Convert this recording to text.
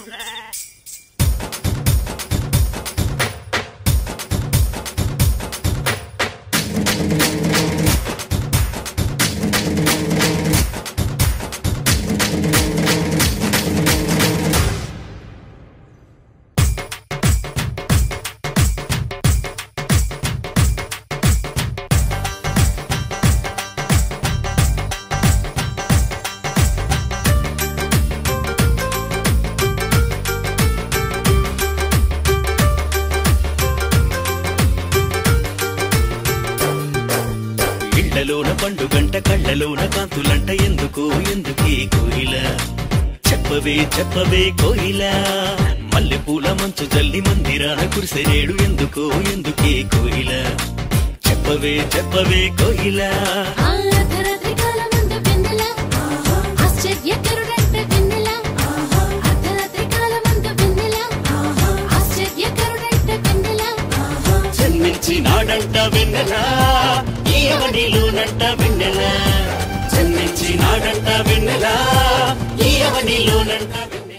ఇళ్లలోన పండుగంట కళ్ళలోన కాంతులంట ఎందుకు ఎందుకే కోయిల చెప్పవే చెప్పవే కోయిల మల్లెపూల మంచు జల్లి మందిరాన కురిసెరేడు ఎందుకు ఎందుకే కోయిల చెప్పవే చెప్పవే కోయిల ఆ అర్ధరాత్రి కాలమందు వెన్నెల ఆశ్చర్యకరుడంట వెన్నెల అర్ధరాత్రి కాలమందు వెన్నెల ఆశ్చర్యకరుడంట వెన్నెల జన్మించి నాడంట వెన్నెల ఈయవనిలోనంట వెన్నెల జన్మించి నాడంట వెన్నెల ఈయవనిలోనంట వెన్నెల